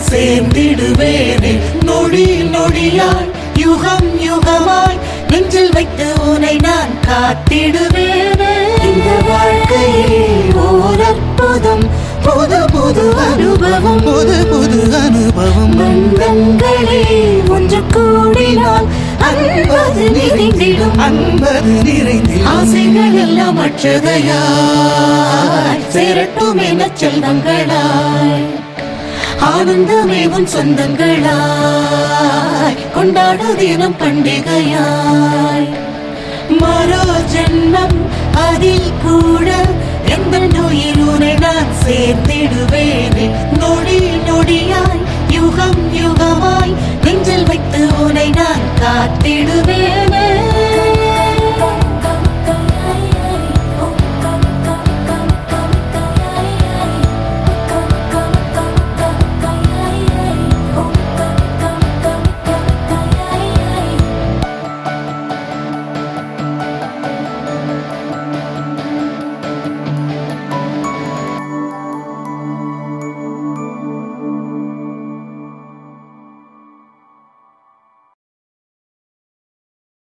சேர்ந்திடுவேனே நொடி நொடியாய் யுகம் யுகமாய் நெஞ்சில் வைத்து உனை நான் காத்திடுவேனே இந்த வாழ்க்கையே ஓர் அற்புதம் புது புது அனுபவம் புது புது அனுபவம் பந்தங்களே ஒன்று கூடினால் அன்பது நிறைந்திடும் அன்பது நிறைந்து ஆசைகள் எல்லாம் அற்றதையாய் சேரட்டும் என செல்வங்களாய் ஆனந்தமே உன் சொந்தங்களாய் கொண்டாடு தினம் பண்டிகையாய் மரோ ஜென்மம் அதில் கூட எந்த நோயில் உனை நான் சேர்த்திடுவேனே நொடி நொடியாய் யுகம் யுகமாய் நெஞ்சில் வைத்து உனை நான் காத்து